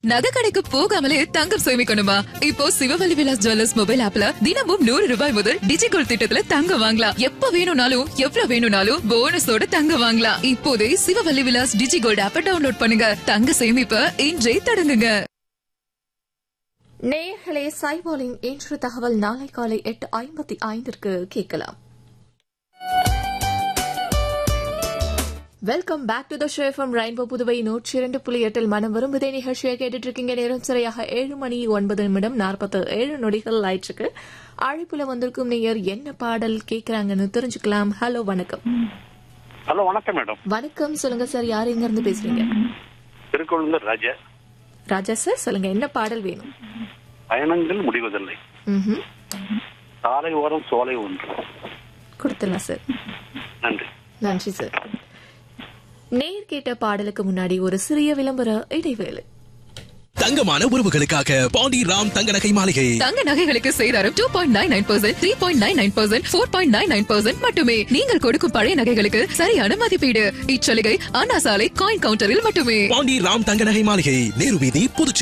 நகை கடைக்கு போகாமலே தங்கம் சேமிக்கணுமா இப்போ சிவவல்லி விலாஸ் ஜுவல்லர்ஸ் மொபைல் ஆப்ல தினமும் நூறு ரூபாய் முதல் டிஜிகோல் திட்டத்துல தங்கம் வாங்கலாம் எப்ப வேணும்னாலும் எவ்வளவு வேணும்னாலும் போனஸோட தங்கம் வாங்கலாம் இப்போதே சிவவல்லி விலாஸ் டிஜிகோல்ட் ஆப்பை டவுன்லோட் பண்ணுங்க தங்க சேமிப்ப இன்றே தொடங்குங்க நேயர்களே சைபாலின் இன்று தகவல் நாளை காலை எட்டு ஐம்பத்தி ஐந்திற்கு கேட்கலாம் welcome back to the show from Rainbow Puduvai நூற்றி இரண்டு புள்ளி எட்டில் மனம் விரும்புதே நிகழ்ச்சியை கேட்டுட்டு இருக்கீங்க நேரம் சரியாக ஏழு மணி ஒன்பது நிமிடம் நாற்பத்து ஏழு நொடிகள் ஆயிற்றுக்கு அழைப்புல வந்திருக்கும் நேயர் என்ன பாடல் கேட்கறாங்கன்னு தெரிஞ்சுக்கலாம் ஹலோ வணக்கம் ஹலோ வணக்கம் மேடம் வணக்கம் சொல்லுங்க சார் யார் எங்க இருந்து பேசுறீங்க திருக்கொழுந்தூர் ராஜா ராஜா சார் சொல்லுங்க என்ன பாடல் வேணும் பயணங்கள் முடிவதில்லை ம்ஹும். சாலை ஓரம் சோலை ஒன்று கொடுத்துடலாம் சார் நன்றி நன்றி சார் நேர் கேட்ட பாடலுக்கு முன்னாடி ஒரு சிறிய விளம்பர இடைவேளை தங்கமான உறவுகளுக்காக பாண்டி ராம் தங்க நகை மாளிகை தங்க நகைகளுக்கு சேதாரம் two point nine nine percent three point nine nine percent four point nine nine percent மட்டுமே நீங்கள் கொடுக்கும் பழைய நகைகளுக்கு சரியான மதிப்பீடு இச்சலுகை அண்ணா சாலை காயின் கவுண்டரில் மட்டுமே பாண்டி ராம் தங்க நகை மாளிகை நேரு வீதி புதுச்சேரி